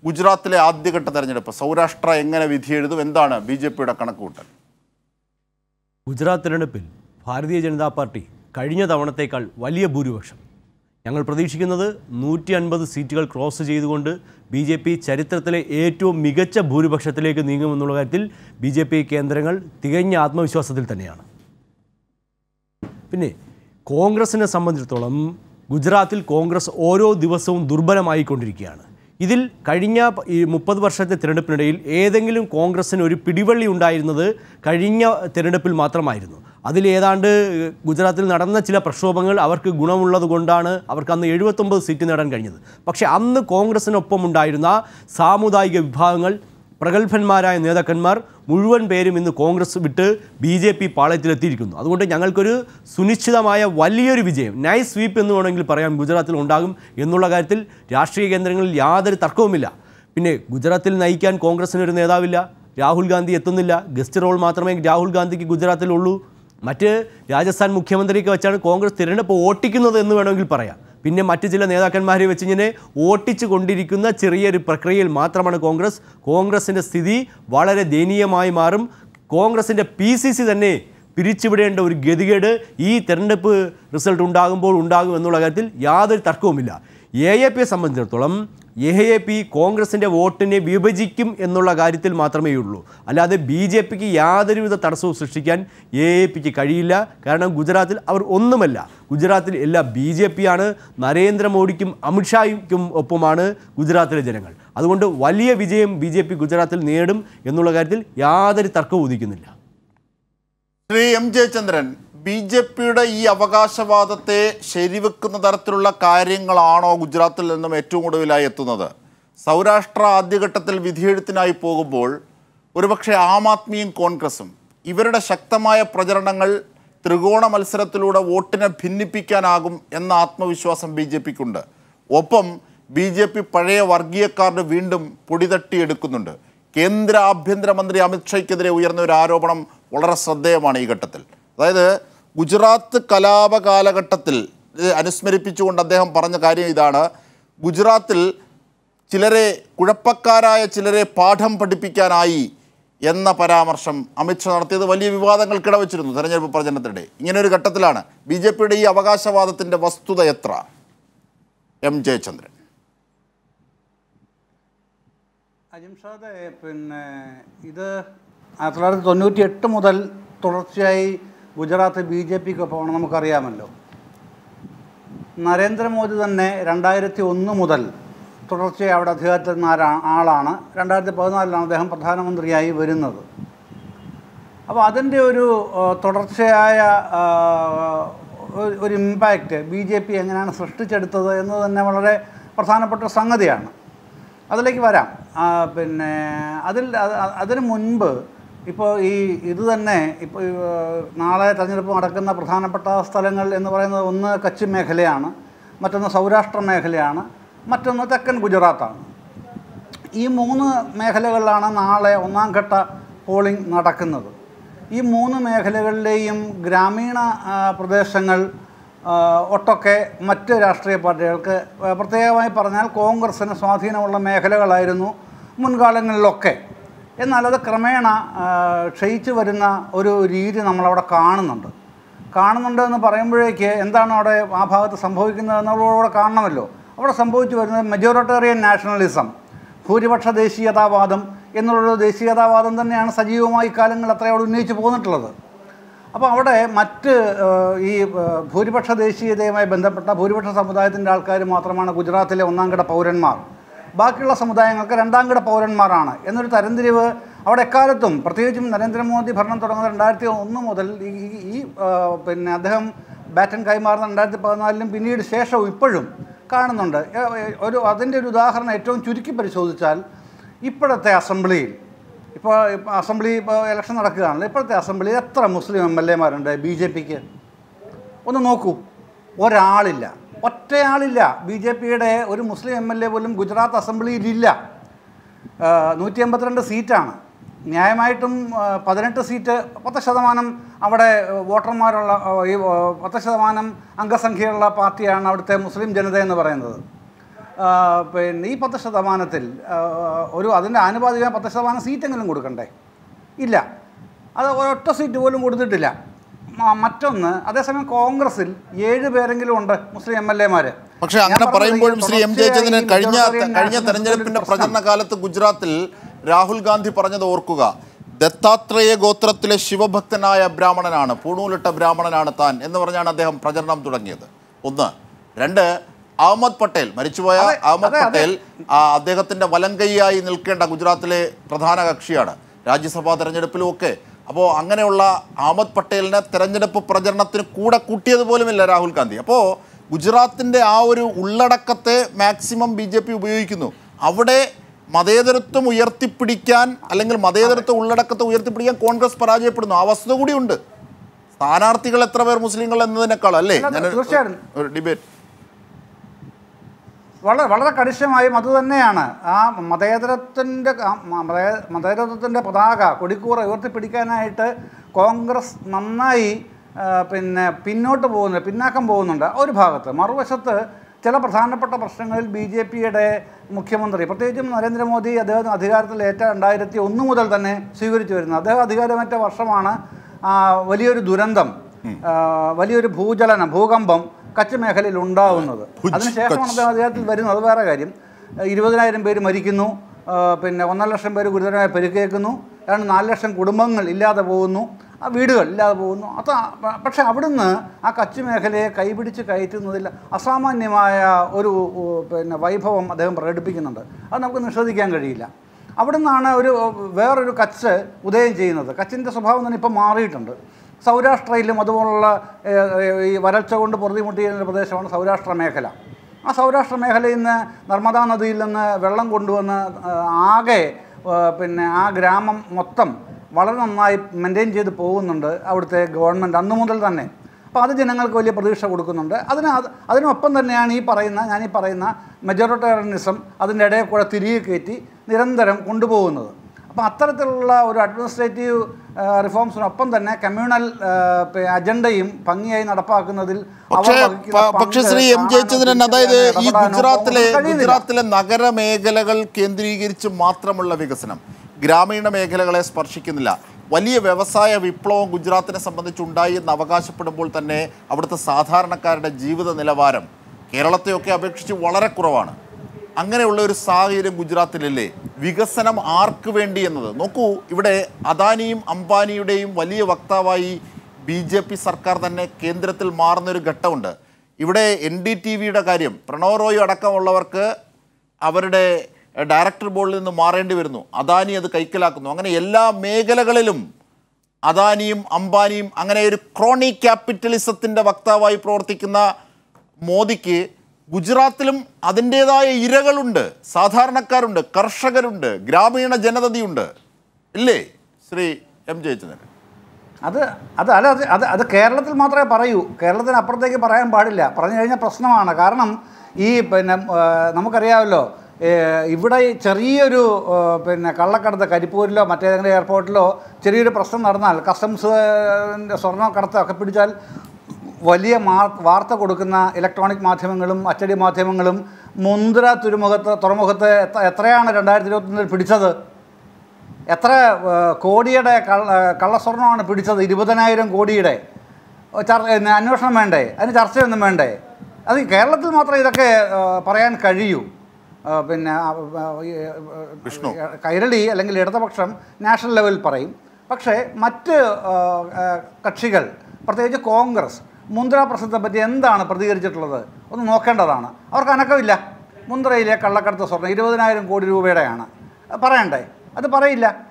ഗുജറാത്തിലെ ആദ്യഘട്ട തെരഞ്ഞെടുപ്പ് സൗരാഷ്ട്ര എങ്ങനെ വിധിയെഴുതും എന്താണ് ബി ജെ പിയുടെ കണക്കുകൂട്ടൽ ഗുജറാത്ത് തിരഞ്ഞെടുപ്പിൽ ഭാരതീയ ജനതാ പാർട്ടി കഴിഞ്ഞ തവണത്തേക്കാൾ വലിയ ഭൂരിപക്ഷം ഞങ്ങൾ പ്രതീക്ഷിക്കുന്നത് നൂറ്റി അൻപത് സീറ്റുകൾ ക്രോസ് ചെയ്തുകൊണ്ട് ബി ജെ പി ചരിത്രത്തിലെ ഏറ്റവും മികച്ച ഭൂരിപക്ഷത്തിലേക്ക് നീങ്ങുമെന്നുള്ള കാര്യത്തിൽ ബി ജെ പി കേന്ദ്രങ്ങൾ തികഞ്ഞ ആത്മവിശ്വാസത്തിൽ തന്നെയാണ് പിന്നെ കോൺഗ്രസിനെ സംബന്ധിച്ചിടത്തോളം ഗുജറാത്തിൽ കോൺഗ്രസ് ഓരോ ദിവസവും ദുർബലമായിക്കൊണ്ടിരിക്കുകയാണ് ഇതിൽ കഴിഞ്ഞ പ- ഈ മുപ്പത് വർഷത്തെ തിരഞ്ഞെടുപ്പിനിടയിൽ ഏതെങ്കിലും കോൺഗ്രസ്സിന് ഒരു പിടിവള്ളി ഉണ്ടായിരുന്നത് കഴിഞ്ഞ തിരഞ്ഞെടുപ്പിൽ മാത്രമായിരുന്നു അതിൽ ഏതാണ്ട് ഗുജറാത്തിൽ നടന്ന ചില പ്രക്ഷോഭങ്ങൾ അവർക്ക് ഗുണമുള്ളത് കൊണ്ടാണ് അവർക്ക് അന്ന് എഴുപത്തൊമ്പത് സീറ്റ് നേടാൻ കഴിഞ്ഞത് പക്ഷേ അന്ന് കോൺഗ്രസിനൊപ്പം ഉണ്ടായിരുന്ന സാമുദായിക വിഭാഗങ്ങൾ പ്രഗത്ഭന്മാരായ നേതാക്കന്മാർ മുഴുവൻ പേരും ഇന്ന് കോൺഗ്രസ് വിട്ട് ബി ജെ പി പാളയത്തിലെത്തിയിരിക്കുന്നു അതുകൊണ്ട് ഞങ്ങൾക്കൊരു സുനിശ്ചിതമായ വലിയൊരു വിജയം നൈസ് സ്വീപ്പ് എന്ന് വേണമെങ്കിൽ പറയാം ഗുജറാത്തിൽ ഉണ്ടാകും എന്നുള്ള കാര്യത്തിൽ രാഷ്ട്രീയ കേന്ദ്രങ്ങളിൽ യാതൊരു തർക്കവുമില്ല പിന്നെ ഗുജറാത്തിൽ നയിക്കാൻ കോൺഗ്രസിന് ഒരു നേതാവില്ല രാഹുൽ ഗാന്ധി എത്തുന്നില്ല ഗസ്റ്റ് റോൾ മാത്രമേ രാഹുൽ ഗാന്ധിക്ക് ഗുജറാത്തിലുള്ളൂ മറ്റ് രാജസ്ഥാൻ മുഖ്യമന്ത്രിയൊക്കെ വെച്ചാണ് കോൺഗ്രസ് തിരഞ്ഞെടുപ്പ് ഓട്ടിക്കുന്നത് എന്ന് വേണമെങ്കിൽ പറയാം പിന്നെ മറ്റ് ചില നേതാക്കന്മാരെ വെച്ച് ഇങ്ങനെ ഓട്ടിച്ചു കൊണ്ടിരിക്കുന്ന ചെറിയൊരു പ്രക്രിയയിൽ മാത്രമാണ് കോൺഗ്രസ് കോൺഗ്രസിൻ്റെ സ്ഥിതി വളരെ ദയനീയമായി മാറും കോൺഗ്രസിൻ്റെ പി സി സി തന്നെ പിരിച്ചുവിടേണ്ട ഒരു ഗതികേട് ഈ തെരഞ്ഞെടുപ്പ് റിസൾട്ട് ഉണ്ടാകുമ്പോൾ ഉണ്ടാകും എന്നുള്ള കാര്യത്തിൽ യാതൊരു തർക്കവുമില്ല എ എ പിയെ സംബന്ധിച്ചിടത്തോളം എ എ പി കോൺഗ്രസിൻ്റെ വോട്ടിനെ വിഭജിക്കും എന്നുള്ള കാര്യത്തിൽ മാത്രമേ ഉള്ളൂ അല്ലാതെ ബി ജെ പിക്ക് യാതൊരുവിധ തടസ്സവും സൃഷ്ടിക്കാൻ എ എ പിക്ക് കഴിയില്ല കാരണം ഗുജറാത്തിൽ അവർ ഒന്നുമല്ല ഗുജറാത്തിൽ എല്ലാ ബി ജെ പിയാണ് നരേന്ദ്രമോദിക്കും അമിത്ഷായ്ക്കും ഒപ്പമാണ് ഗുജറാത്തിലെ ജനങ്ങൾ അതുകൊണ്ട് വലിയ വിജയം ബി ജെ പി ഗുജറാത്തിൽ നേടും എന്നുള്ള കാര്യത്തിൽ യാതൊരു തർക്കവും ഉദിക്കുന്നില്ല Shri M Jayachandran B J പിയുടെ ഈ അവകാശവാദത്തെ ശരിവെക്കുന്ന തരത്തിലുള്ള കാര്യങ്ങളാണോ ഗുജറാത്തിൽ നിന്നും ഏറ്റവും ഒടുവിലായി എത്തുന്നത് സൗരാഷ്ട്ര ആദ്യഘട്ടത്തിൽ വിധിയെഴുത്തിനായി പോകുമ്പോൾ ഒരുപക്ഷെ ആം ആദ്മിയും കോൺഗ്രസും ഇവരുടെ ശക്തമായ പ്രചരണങ്ങൾ ത്രികോണ മത്സരത്തിലൂടെ വോട്ടിനെ ഭിന്നിപ്പിക്കാനാകും എന്ന ആത്മവിശ്വാസം ബി ജെ പിക്കുണ്ട് ഒപ്പം ബി ജെ പി പഴയ വർഗീയ കാർഡ് വീണ്ടും പൊടിതട്ടിയെടുക്കുന്നുണ്ട് കേന്ദ്ര ആഭ്യന്തരമന്ത്രി അമിത്ഷയ്ക്കെതിരെ ഉയർന്ന ഒരു ആരോപണം വളരെ ശ്രദ്ധേയമാണ് ഈ ഘട്ടത്തിൽ അതായത് ഗുജറാത്ത് കലാപ കാലഘട്ടത്തിൽ ഇത് അനുസ്മരിപ്പിച്ചുകൊണ്ട് അദ്ദേഹം പറഞ്ഞ കാര്യം ഇതാണ് ഗുജറാത്തിൽ ചിലരെ കുഴപ്പക്കാരായ ചിലരെ പാഠം പഠിപ്പിക്കാനായി എന്ന പരാമർശം അമിത്ഷാ നടത്തിയത് വലിയ വിവാദങ്ങൾക്ക് ഇടവച്ചിരുന്നു തെരഞ്ഞെടുപ്പ് പ്രചരണത്തിനിടെ ഇങ്ങനെ ഒരു ഘട്ടത്തിലാണ് ബി ജെ പിയുടെ ഈ അവകാശവാദത്തിൻ്റെ വസ്തുത എത്ര എം ജയചന്ദ്രൻ അജിംഷാദെ പിന്നെ ഇത് ആയിരത്തി തൊള്ളായിരത്തി തൊണ്ണൂറ്റി എട്ട് മുതൽ തുടർച്ചയായി ഗുജറാത്ത് ബി ജെ പിക്കൊപ്പമാണ് നമുക്കറിയാമല്ലോ നരേന്ദ്രമോദി തന്നെ രണ്ടായിരത്തി ഒന്ന് മുതൽ തുടർച്ചയായി അവിടെ അധികാരത്തിൽ നിന്ന ആരാ- ആളാണ് രണ്ടായിരത്തി പതിനാലിലാണ് അദ്ദേഹം പ്രധാനമന്ത്രിയായി വരുന്നത് അപ്പോൾ അതിൻ്റെ ഒരു ആ, തുടർച്ചയായ ആ, ഒരു- ഒരു ഇമ്പാക്റ്റ് ബി ജെ പി എങ്ങനെയാണ് സൃഷ്ടിച്ചെടുത്തത് എന്ന് തന്നെ വളരെ പ്രധാനപ്പെട്ട ഒരു സംഗതിയാണ് അതിലേക്ക് വരാം ആ, പിന്നെ അതിൽ അത് അ- അതിന് മുൻപ് ഇപ്പോൾ ഈ ഇത് തന്നെ ഇപ്പോൾ ഈ, ആ, നാളെ തെരഞ്ഞെടുപ്പ് നടക്കുന്ന പ്രധാനപ്പെട്ട സ്ഥലങ്ങൾ എന്ന് പറയുന്നത് ഒന്ന് കച്ച് മേഖലയാണ് മറ്റൊന്ന് സൗരാഷ്ട്ര മേഖലയാണ് മറ്റൊന്ന് തെക്കൻ ഗുജറാത്താണ് ഈ മൂന്ന് മേഖലകളിലാണ് നാളെ ഒന്നാം ഘട്ട പോളിംഗ് നടക്കുന്നത് ഈ മൂന്ന് മേഖലകളിലെയും ഗ്രാമീണ ആ, പ്രദേശങ്ങൾ ആ, ഒട്ടൊക്കെ മറ്റ് രാഷ്ട്രീയ പാർട്ടികൾക്ക് ആ, പ്രത്യേകമായി പറഞ്ഞാൽ കോൺഗ്രസ്സിന് സ്വാധീനമുള്ള മേഖലകളായിരുന്നു മുൻകാലങ്ങളിലൊക്കെ എന്നാൽ അത് ക്രമേണ ആ, ക്ഷയിച്ചു വരുന്ന ഒരു രീതി നമ്മളവിടെ കാണുന്നുണ്ട് കാണുന്നുണ്ട് എന്ന് പറയുമ്പോഴേക്ക് എന്താണ് അവിടെ ആ ഭാഗത്ത് സംഭവിക്കുന്നത് എന്നുള്ളതോടെ കാണണമല്ലോ അവിടെ സംഭവിച്ചു വരുന്നത് മെജോറിറ്റേറിയൻ നാഷണലിസം ഭൂരിപക്ഷ ദേശീയതാവാദം എന്നുള്ളൊരു ദേശീയതാവാദം തന്നെയാണ് സജീവമായി ഇക്കാലങ്ങളിൽ അത്രയോട് ഉന്നയിച്ച് പോന്നിട്ടുള്ളത് അപ്പോൾ അവിടെ മറ്റ് ഏഹ്, ഈ ഏഹ്, ഭൂരിപക്ഷ ദേശീയതയുമായി ബന്ധപ്പെട്ട ഭൂരിപക്ഷ സമുദായത്തിൻ്റെ ആൾക്കാർ മാത്രമാണ് ഗുജറാത്തിലെ ഒന്നാം കിട പൗരന്മാർ ബാക്കിയുള്ള സമുദായങ്ങൾക്ക് രണ്ടാം കിട പൗരന്മാരാണ് എന്നൊരു തരംതിരിവ് അവിടെ എക്കാലത്തും പ്രത്യേകിച്ചും നരേന്ദ്രമോദി ഭരണം തുടങ്ങുന്ന രണ്ടായിരത്തി ഒന്ന് മുതൽ ഈ ഈ- ഈ ഏഹ്, പിന്നെ അദ്ദേഹം ബാറ്റൻ കൈമാറുന്ന രണ്ടായിരത്തി പതിനാലിലും പിന്നീട് ശേഷവും ഇപ്പോഴും കാണുന്നുണ്ട് ഏ- ഏ- ഒരു അതിൻ്റെ ഒരു ഉദാഹരണം ഏറ്റവും ചുരുക്കി പരിശോധിച്ചാൽ ഇപ്പോഴത്തെ അസംബ്ലിയിൽ ഇപ്പോൾ ഇപ്പോൾ അസംബ്ലി ഇപ്പോൾ ഇലക്ഷൻ നടക്കുകയാണല്ലോ ഇപ്പോഴത്തെ അസംബ്ലിയിൽ എത്ര മുസ്ലിം എം എൽ എമാരുണ്ട് ബി ജെ പിക്ക് ഒന്ന് നോക്കൂ ഒരാളില്ല ഒറ്റയാളില്ല ബി ജെ പിയുടെ ഒരു മുസ്ലിം എം എൽ എ പോലും ഗുജറാത്ത് അസംബ്ലിയിലില്ല നൂറ്റി എൺപത്തിരണ്ട് സീറ്റാണ് ന്യായമായിട്ടും ആ, പതിനെട്ട് സീറ്റ് പത്ത് ശതമാനം അവിടെ ആ, വോട്ടർമാരുള്ള ആ, ഈ ആ, പത്ത് ശതമാനം അംഗസംഖ്യയുള്ള പാർട്ടിയാണ് അവിടുത്തെ മുസ്ലിം ജനത എന്ന് പറയുന്നത് ആ, പിന്നെ ഈ പത്ത് ശതമാനത്തിൽ ആ, ഒരു അതിൻ്റെ ആനുപാതിക പത്ത് ശതമാനം സീറ്റെങ്കിലും കൊടുക്കണ്ടേ ഇല്ല അത് ഒരൊറ്റ സീറ്റ് പോലും കൊടുത്തിട്ടില്ല മ- മറ്റൊന്ന് അതേസമയം കോൺഗ്രസിൽ ഏഴ് പേരെങ്കിലും ഉണ്ട് മുസ്ലിം എം എൽ എമാർ പക്ഷെ അങ്ങനെ പറയുമ്പോഴും ശ്രീ എം ജയചന്ദ്രൻ കഴിഞ്ഞ കഴിഞ്ഞ തെരഞ്ഞെടുപ്പിന്റെ പ്രചരണ കാലത്ത് ഗുജറാത്തിൽ രാഹുൽ ഗാന്ധി പറഞ്ഞത് ഓർക്കുക ദത്താത്രേയ ഗോത്രത്തിലെ ശിവഭക്തനായ ബ്രാഹ്മണനാണ് പൂണൂലിട്ട ബ്രാഹ്മണനാണ് താൻ എന്ന് പറഞ്ഞാണ് അദ്ദേഹം പ്രചരണം തുടങ്ങിയത് ഒന്ന് രണ്ട് അഹമ്മദ് പട്ടേൽ മരിച്ചുപോയ അതെ, അഹമ്മദ് അതെ, അതെ. പട്ടേൽ ആ, അദ്ദേഹത്തിന്റെ വലങ്കൈയായി നിൽക്കേണ്ട ഗുജറാത്തിലെ പ്രധാന കക്ഷിയാണ് രാജ്യസഭാ തെരഞ്ഞെടുപ്പിലും ഒക്കെ അപ്പോൾ അങ്ങനെയുള്ള അഹമ്മദ് പട്ടേലിനെ തെരഞ്ഞെടുപ്പ് പ്രചരണത്തിന് കൂടെ കൂട്ടിയത് പോലുമില്ല രാഹുൽ ഗാന്ധി അപ്പോൾ ഗുജറാത്തിൻ്റെ ആ ഒരു ഉള്ളടക്കത്തെ മാക്സിമം ബി ജെ പി ഉപയോഗിക്കുന്നു അവിടെ മതേതരത്വം ഉയർത്തിപ്പിടിക്കാൻ അല്ലെങ്കിൽ മതേതരത്വ ഉള്ളടക്കത്തെ ഉയർത്തിപ്പിടിക്കാൻ കോൺഗ്രസ് പരാജയപ്പെടുന്നു ആ വസ്തുത കൂടിയുണ്ട് സ്ഥാനാർത്ഥികൾ എത്ര പേർ മുസ്ലിങ്ങൾ എന്നതിനേക്കാൾ അല്ലേ അല്ല, ഞാൻ തീർച്ചയായും. ഒരു ഡിബേറ്റ് വളരെ വളരെ കണിശമായും അതുതന്നെയാണ് ആ മതേതരത്തിൻ്റെ മതേതരത്വത്തിൻ്റെ പതാക കൊടിക്കൂറ ഉയർത്തിപ്പിടിക്കാനായിട്ട് കോൺഗ്രസ് നന്നായി ആ, പിന്നെ പിന്നോട്ട് പോകുന്നുണ്ട് പിന്നാക്കം പോകുന്നുണ്ട് ഒരു ഭാഗത്ത് മറുവശത്ത് ചില പ്രധാനപ്പെട്ട പ്രശ്നങ്ങളിൽ ബി ജെ പിയുടെ മുഖ്യമന്ത്രി പ്രത്യേകിച്ചും നരേന്ദ്രമോദി അദ്ദേഹം അധികാരത്തിലേറ്റ രണ്ടായിരത്തി ഒന്ന് മുതൽ തന്നെ സ്വീകരിച്ചു വരുന്നത് അദ്ദേഹം അധികാരമേറ്റ വർഷമാണ് ആ, വലിയൊരു ദുരന്തം ആ, വലിയൊരു ഭൂചലനം ഭൂകമ്പം കച്ച് മേഖലയിൽ ഉണ്ടാവുന്നത് ഭുജ് അതിനുശേഷമാണ് കച്ച്. അദ്ദേഹം അധികാരത്തിൽ വരുന്നത് അത് വേറെ കാര്യം ഏഹ് ഇരുപതിനായിരം പേര് മരിക്കുന്നു ഏഹ് പിന്നെ ഒന്നര ലക്ഷം പേര് ഗുരുതരമായി പരിക്കേൽക്കുന്നു ഏതാണ്ട് നാല് ലക്ഷം കുടുംബങ്ങൾ ഇല്ലാതെ പോകുന്നു ആ വീടുകൾ ഇല്ലാതെ പോകുന്നു അത് ആ- പക്ഷേ അവിടുന്ന് ആ കച്ച് മേഖലയെ കൈപിടിച്ച് കയറ്റുന്നതിൽ അസാമാന്യമായ ഒരു ഉ, പിന്നെ വൈഭവം അദ്ദേഹം പ്രകടിപ്പിക്കുന്നുണ്ട് അത് നമുക്ക് നിഷേധിക്കാൻ കഴിയില്ല അവിടുന്നാണ് ഒരു വേറൊരു കച്ച് ഉദയം ചെയ്യുന്നത് കച്ചിൻ്റെ സ്വഭാവം തന്നെ ഇപ്പം മാറിയിട്ടുണ്ട് സൗരാഷ്ട്രയിലും അതുപോലുള്ള ഏഹ്, ഏഹ്, ഈ വരൾച്ച കൊണ്ട് പൊറുതിമുട്ടിയ പ്രദേശമാണ് സൗരാഷ്ട്ര മേഖല ആ സൗരാഷ്ട്ര മേഖലയിൽ നിന്ന് നർമ്മദാ നദിയിൽ നിന്ന് വെള്ളം കൊണ്ടുവന്ന് ഏഹ്, ആകെ ഏഹ്, പിന്നെ ആ ഗ്രാമം മൊത്തം വളരെ നന്നായി മെയിൻറ്റെയിൻ ചെയ്ത് പോകുന്നുണ്ട് അവിടുത്തെ ഗവൺമെൻറ് അന്നു മുതൽ തന്നെ അപ്പോൾ അത് ജനങ്ങൾക്ക് വലിയ പ്രതീക്ഷ കൊടുക്കുന്നുണ്ട് അതിന് അത് അതിനൊപ്പം തന്നെയാണ് ഈ പറയുന്ന ഞാൻ ഈ പറയുന്ന മെജോറിറ്റേറിയനിസം അതിൻ്റെ ഇടയിൽ കൂടെ തിരികെ കയറ്റി നിരന്തരം കൊണ്ടുപോകുന്നത് അപ്പോൾ അത്തരത്തിലുള്ള ഒരു അഡ്മിനിസ്ട്രേറ്റീവ് റിഫോംസിനൊപ്പം തന്നെ കമ്മ്യൂണൽ അജണ്ടയും ഭംഗിയായി നടപ്പാക്കുന്നതിൽ അവർ പക്ഷേ വഹിക്കുന്ന പ- പങ്ക് പക്ഷേ ശ്രീ എം കാണാനോ ജയചന്ദ്രൻ അതായത് ഈ ഇടപെടാനോ ഗുജറാത്തിലെ കോൺഗ്രസിന് കഴിയുന്നില്ല. ഗുജറാത്തിലെ നഗരമേഖലകൾ കേന്ദ്രീകരിച്ച് മാത്രമുള്ള വികസനം ഗ്രാമീണ മേഖലകളെ സ്പർശിക്കുന്നില്ല വലിയ വ്യവസായ വിപ്ലവം ഗുജറാത്തിനെ സംബന്ധിച്ചുണ്ടായി എന്ന് അവകാശപ്പെടുമ്പോൾ തന്നെ അവിടുത്തെ സാധാരണക്കാരുടെ ജീവിത നിലവാരം കേരളത്തെയൊക്കെ അപേക്ഷിച്ച് വളരെ കുറവാണ് അങ്ങനെയുള്ള ഒരു സാഹചര്യം ഗുജറാത്തിലില്ലേ വികസനം ആർക്ക് വേണ്ടി എന്നത് നോക്കൂ ഇവിടെ അദാനിയും അംബാനിയുടെയും വലിയ വക്താവായി ബി ജെ പി സർക്കാർ തന്നെ കേന്ദ്രത്തിൽ മാറുന്നൊരു ഘട്ടമുണ്ട് ഇവിടെ എൻ ഡി ടി വിയുടെ കാര്യം പ്രണവ് റോയ് അടക്കമുള്ളവർക്ക് അവരുടെ ഡയറക്ടർ ബോർഡിൽ നിന്ന് മാറേണ്ടി വരുന്നു അദാനി അത് കൈക്കലാക്കുന്നു അങ്ങനെ എല്ലാ മേഖലകളിലും അദാനിയും അംബാനിയും അങ്ങനെ ഒരു ക്രോണി ക്യാപിറ്റലിസത്തിൻ്റെ വക്താവായി പ്രവർത്തിക്കുന്ന മോദിക്ക് ഗുജറാത്തിലും അതിൻ്റേതായ ഇരകളുണ്ട് സാധാരണക്കാരുണ്ട് കർഷകരുണ്ട് ഗ്രാമീണ ജനതയുണ്ട് ഇല്ലേ ശ്രീ എം ജയചന്ദ്രൻ അത് അത് അല്ല അത് അത് അത് കേരളത്തിൽ മാത്രമേ പറയൂ കേരളത്തിന് അപ്പുറത്തേക്ക് പറയാൻ പാടില്ല പറഞ്ഞു കഴിഞ്ഞാൽ പ്രശ്നമാണ് കാരണം ഈ പിന്നെ ആ, നമുക്കറിയാമല്ലോ ഏ, ഇവിടെ ഈ ചെറിയൊരു ആ, പിന്നെ കള്ളക്കടത്ത് കരിപ്പൂരിലോ മറ്റേതെങ്കിലും എയർപോർട്ടിലോ ചെറിയൊരു പ്രശ്നം നടന്നാൽ കസ്റ്റംസ് സ്വർണ്ണ കടത്തൊക്കെ പിടിച്ചാൽ വലിയ മാ വാർത്ത കൊടുക്കുന്ന ഇലക്ട്രോണിക് മാധ്യമങ്ങളും അച്ചടി മാധ്യമങ്ങളും മുന്ദ്ര തുരുമുഖത്ത് തുറമുഖത്ത് എത്ര- എത്രയാണ് രണ്ടായിരത്തി ഇരുപത്തൊന്നിൽ പിടിച്ചത് എത്ര ആ, കോടിയുടെ കള്ള കള്ളസ്വർണ്ണമാണ് പിടിച്ചത് ഇരുപതിനായിരം കോടിയുടെ ഓ, ചർ- പിന്നെ അന്വേഷണം വേണ്ടേ അതിന് ചർച്ചയൊന്നും വേണ്ടേ അത് ഈ കേരളത്തിൽ മാത്രമേ ഇതൊക്കെ ആ, പറയാൻ കഴിയൂ ആ, പിന്നെ ആ, ആ, ഈ, ആ, വിഷ്ണു. കൈരളി അല്ലെങ്കിൽ ഇടതുപക്ഷം നാഷണൽ ലെവലിൽ പറയും പക്ഷേ മറ്റ് ആ, ആ, കക്ഷികൾ പ്രത്യേകിച്ച് കോൺഗ്രസ് മുന്ദ്ര പ്രശ്നത്തെ പറ്റി എന്താണ് പ്രതികരിച്ചിട്ടുള്ളത് ഒന്ന് നോക്കേണ്ടതാണ് അവർക്ക് അനക്കമില്ല മുന്ദ്രയിലെ കള്ളക്കടത്ത് സ്വർണ്ണം ഇരുപതിനായിരം കോടി രൂപയുടെയാണ് പറയണ്ടേ അത് പറയില്ല